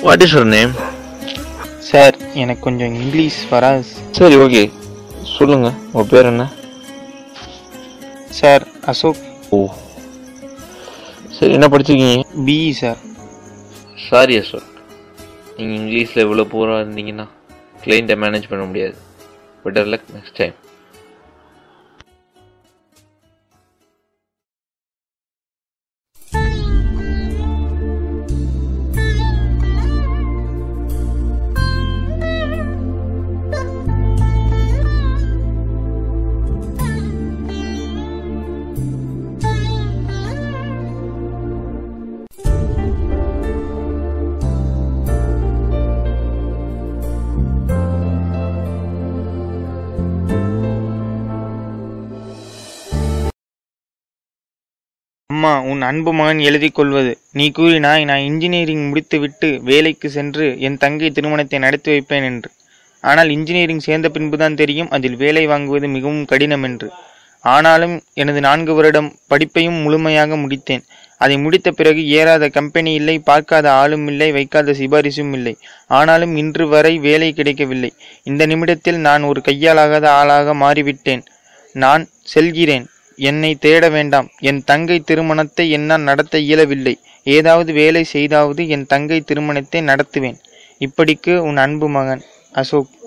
what is your name sir எனக்கு கொஞ்சம் English வராது சரி ஓகே சொல்லுங்க உங்க பேர் என்ன சார் அசோக் ஓ சரி என்ன படிச்சிருக்கீங்க பிஇ சார் சாரி அசோக் நீங்கள் இங்கிலீஷில் இவ்வளோ பூரா இருந்தீங்கன்னா கிளைண்ட்டை மேனேஜ் பண்ண முடியாது பெட்டர் லக் நெக்ஸ்ட் டைம் அம்மா உன் அன்பு மகன் எழுதிக் கொள்வது நீ கூறினாய் நான் இன்ஜினியரிங் முடித்துவிட்டு வேலைக்கு சென்று என் தங்கை திருமணத்தை நடத்தி வைப்பேன் என்று ஆனால் இன்ஜினியரிங் சேர்ந்த பின்புதான் தெரியும் அதில் வேலை வாங்குவது மிகவும் கடினம் என்று ஆனாலும் எனது நான்கு வருடம் படிப்பையும் முழுமையாக முடித்தேன் அதை முடித்த பிறகு ஏறாத கம்பெனி இல்லை பார்க்காத ஆளும் இல்லை வைக்காத சிபாரிசும் இல்லை ஆனாலும் இன்று வரை வேலை கிடைக்கவில்லை இந்த நிமிடத்தில் நான் ஒரு கையாலாகாத ஆளாக மாறிவிட்டேன் நான் செல்கிறேன் என்னை தேட வேண்டாம் என் தங்கை திருமணத்தை என்னால் நடத்த இயலவில்லை ஏதாவது வேலை செய்தாவது என் தங்கை திருமணத்தை நடத்துவேன் இப்படிக்கு உன் அன்பு மகன் அசோக்